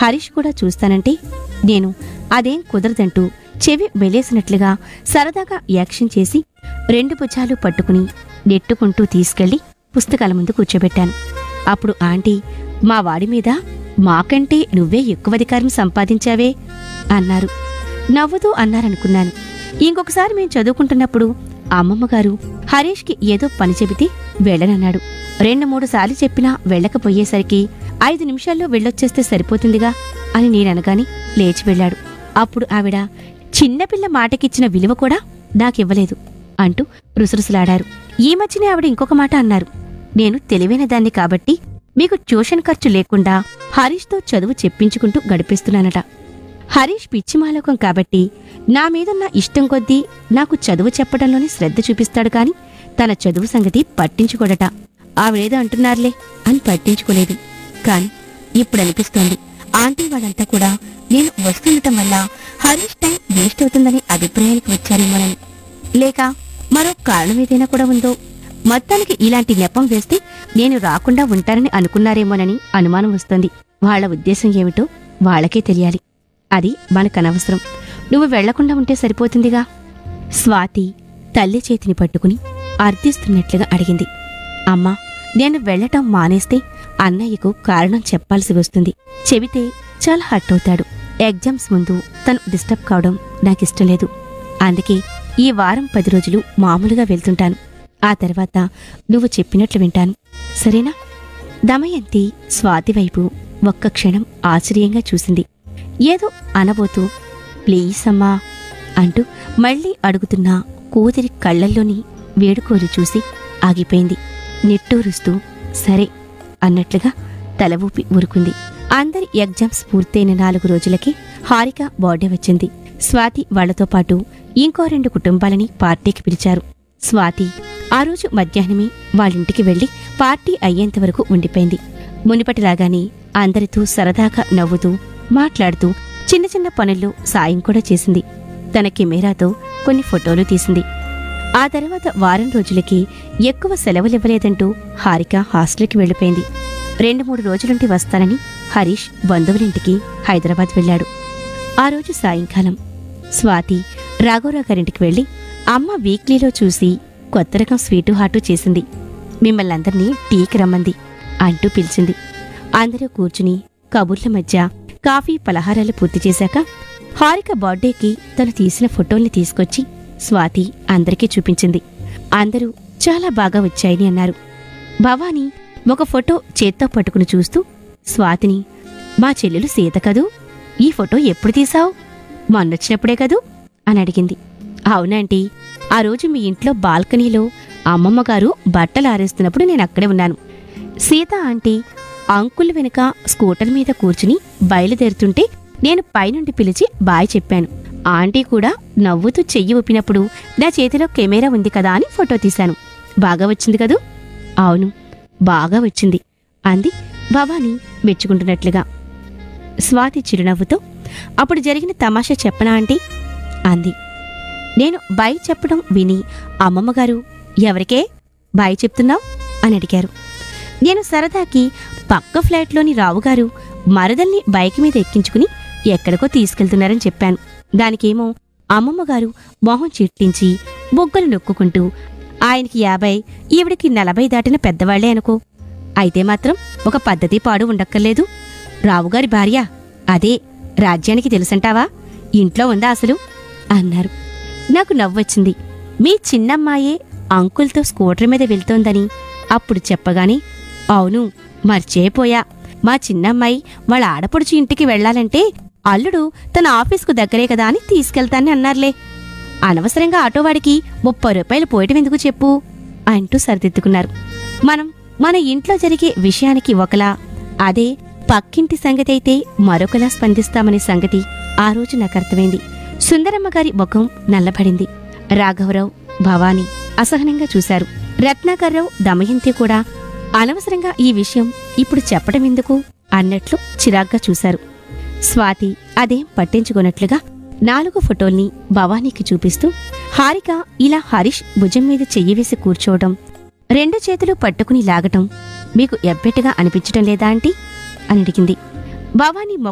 హరీష్ కూడా చూస్తానంటే నేను అదేం కుదరదంటూ చెవి వెలేసినట్లుగా సరదాగా యాక్షన్ చేసి రెండు భుజాలు పట్టుకుని నెట్టుకుంటూ తీసుకెళ్లి పుస్తకాల ముందు కూర్చోబెట్టాను అప్పుడు ఆంటీ మా వాడి మీద మాకంటే నువ్వే ఎక్కువ అధికారం సంపాదించావే అన్నారు నవ్వుతూ అన్నారనుకున్నాను ఇంకొకసారి మేం చదువుకుంటున్నప్పుడు అమ్మమ్మ గారు హరీష్కి ఏదో పని చెబితే వెళ్ళనన్నాడు రెండు మూడు సార్లు చెప్పినా వెళ్ళకపోయేసరికి ఐదు నిమిషాల్లో వెళ్ళొచ్చేస్తే సరిపోతుందిగా అని నేననగాని లేచి వెళ్ళాడు అప్పుడు ఆవిడ చిన్నపిల్ల మాటకిచ్చిన విలువ కూడా నాకివ్వలేదు అంటూ రుసరుసలాడారు ఈ మధ్యనే ఆవిడ ఇంకొక మాట అన్నారు నేను తెలివైన దాన్ని కాబట్టి మీకు ట్యూషన్ ఖర్చు లేకుండా హరీష్తో చదువు చెప్పించుకుంటూ గడిపిస్తున్నానట హరీష్ పిచ్చిమాలోకం కాబట్టి నా మీదున్న ఇష్టం కొద్దీ నాకు చదువు చెప్పడంలోనే శ్రద్ధ చూపిస్తాడు కాని తన చదువు సంగతి పట్టించుకోడట ఆవిడేదో అంటున్నారులే అని పట్టించుకోలేదు కాని ఇప్పుడు అనిపిస్తోంది ఆంటీ వాళ్ళంతా కూడా నేను వస్తుండటం వల్ల హరీష్ టైం వేస్ట్ అవుతుందని అభిప్రాయానికి వచ్చారేమోనని లేక మరో కారణం ఏదైనా కూడా ఉందో మొత్తానికి ఇలాంటి నెపం వేస్తే నేను రాకుండా ఉంటానని అనుకున్నారేమోనని అనుమానం వస్తోంది వాళ్ళ ఉద్దేశం ఏమిటో వాళ్ళకే తెలియాలి అది మనకనవసరం నువ్వు వెళ్లకుండా ఉంటే సరిపోతుందిగా స్వాతి తల్లి చేతిని పట్టుకుని అర్థిస్తున్నట్లుగా అడిగింది అమ్మా నేను వెళ్ళటం మానేస్తే అన్నయ్యకు కారణం చెప్పాల్సి వస్తుంది చెబితే చాలా హర్ట్ అవుతాడు ఎగ్జామ్స్ ముందు తను డిస్టర్బ్ కావడం నాకిష్టం లేదు అందుకే ఈ వారం పది రోజులు మామూలుగా వెళ్తుంటాను ఆ తర్వాత నువ్వు చెప్పినట్లు వింటాను సరేనా దమయంతి స్వాతి వైపు ఒక్క క్షణం ఆశ్చర్యంగా చూసింది ఏదో అనబోతూ ప్లీజ్ అమ్మా అంటూ మళ్ళీ అడుగుతున్న కూతురి కళ్ళల్లోని వేడుకోలు చూసి ఆగిపోయింది నిట్టూరుస్తూ సరే అన్నట్లుగా తల ఊపి ఊరుకుంది అందరి ఎగ్జామ్స్ పూర్తయిన నాలుగు రోజులకి హారిక బర్త్డే వచ్చింది స్వాతి వాళ్లతో పాటు ఇంకో రెండు కుటుంబాలని పార్టీకి పిలిచారు స్వాతి ఆ రోజు మధ్యాహ్నమే వాళ్ళింటికి వెళ్లి పార్టీ అయ్యేంత వరకు ఉండిపోయింది మునిపటిలాగానే అందరితో సరదాగా నవ్వుతూ మాట్లాడుతూ చిన్న చిన్న పనుల్లో సాయం కూడా చేసింది తన కెమెరాతో కొన్ని ఫోటోలు తీసింది ఆ తర్వాత వారం రోజులకి ఎక్కువ సెలవులివ్వలేదంటూ హారిక హాస్టల్కి వెళ్ళిపోయింది రెండు మూడు రోజులుండి వస్తానని హరీష్ బంధువులింటికి హైదరాబాద్ వెళ్ళాడు ఆ రోజు సాయంకాలం స్వాతి రాఘవరావు గారింటికి వెళ్ళి అమ్మ వీక్లీలో చూసి కొత్త రకం స్వీటు హాటు చేసింది మిమ్మల్ని అందరినీ టీకి రమ్మంది అంటూ పిలిచింది అందరూ కూర్చుని కబుర్ల మధ్య కాఫీ పలహారాలు పూర్తి చేశాక హారిక బర్త్డేకి తను తీసిన ఫోటోల్ని తీసుకొచ్చి స్వాతి అందరికీ చూపించింది అందరూ చాలా బాగా వచ్చాయని అన్నారు భవానీ ఒక ఫోటో చేత్తో పట్టుకుని చూస్తూ స్వాతిని మా చెల్లెలు సీత కదూ ఈ ఫోటో ఎప్పుడు తీసావు మొన్నొచ్చినప్పుడే కదూ అని అడిగింది అవునంటీ ఆ రోజు మీ ఇంట్లో బాల్కనీలో అమ్మమ్మ గారు బట్టలు ఆరేస్తున్నప్పుడు నేను అక్కడే ఉన్నాను సీత ఆంటీ అంకుల్ వెనుక స్కూటర్ మీద కూర్చుని బయలుదేరుతుంటే నేను పైనుండి పిలిచి బాయ్ చెప్పాను ఆంటీ కూడా నవ్వుతూ చెయ్యి ఊపినప్పుడు నా చేతిలో కెమెరా ఉంది కదా అని ఫోటో తీశాను బాగా వచ్చింది కదూ అవును బాగా వచ్చింది అంది భవానీ మెచ్చుకుంటున్నట్లుగా స్వాతి చిరునవ్వుతో అప్పుడు జరిగిన తమాషా చెప్పనా ఆంటీ అంది నేను బాయ్ చెప్పడం విని అమ్మమ్మగారు ఎవరికే బాయ్ చెప్తున్నావు అని అడిగారు నేను సరదాకి పక్క ఫ్లాట్లోని రావుగారు మరదల్ని బైక్ మీద ఎక్కించుకుని ఎక్కడికో తీసుకెళ్తున్నారని చెప్పాను దానికేమో అమ్మమ్మగారు మొహం చిట్లించి బొగ్గలు నొక్కుకుంటూ ఆయనకి యాభై ఈవిడికి నలభై దాటిన పెద్దవాళ్లే అనుకో అయితే మాత్రం ఒక పద్ధతి పాడు ఉండక్కర్లేదు రావుగారి భార్య అదే రాజ్యానికి తెలుసంటావా ఇంట్లో ఉందా అసలు అన్నారు నాకు నవ్వొచ్చింది మీ చిన్నమ్మాయే అంకుల్తో స్కూటర్ మీద వెళ్తోందని అప్పుడు చెప్పగానే అవును మర్చేపోయా మా చిన్నమ్మాయి వాళ్ళ ఆడపడుచు ఇంటికి వెళ్ళాలంటే అల్లుడు తన ఆఫీస్కు దగ్గరే కదా అని తీసుకెళ్తానని అన్నారులే అనవసరంగా ఆటోవాడికి ముప్పై రూపాయలు పోయటం ఎందుకు చెప్పు అంటూ సరిదిద్దుకున్నారు మనం మన ఇంట్లో జరిగే విషయానికి ఒకలా అదే పక్కింటి సంగతి అయితే మరొకలా స్పందిస్తామనే సంగతి ఆ రోజు నాకు అర్థమైంది సుందరమ్మ గారి ముఖం నల్లబడింది రాఘవరావు భవానీ అసహనంగా చూశారు రత్నాకర్రావు దమయంతి కూడా అనవసరంగా ఈ విషయం ఇప్పుడు చెప్పడం ఎందుకు అన్నట్లు చిరాగ్గా చూశారు స్వాతి అదేం పట్టించుకున్నట్లుగా నాలుగు ఫోటోల్ని భవానీకి చూపిస్తూ హారిక ఇలా హరీష్ భుజం మీద చెయ్యి వేసి కూర్చోవడం రెండు చేతులు పట్టుకుని లాగటం మీకు ఎబ్బెట్టుగా అనిపించటం లేదా ఆంటీ అని అడిగింది భవానీ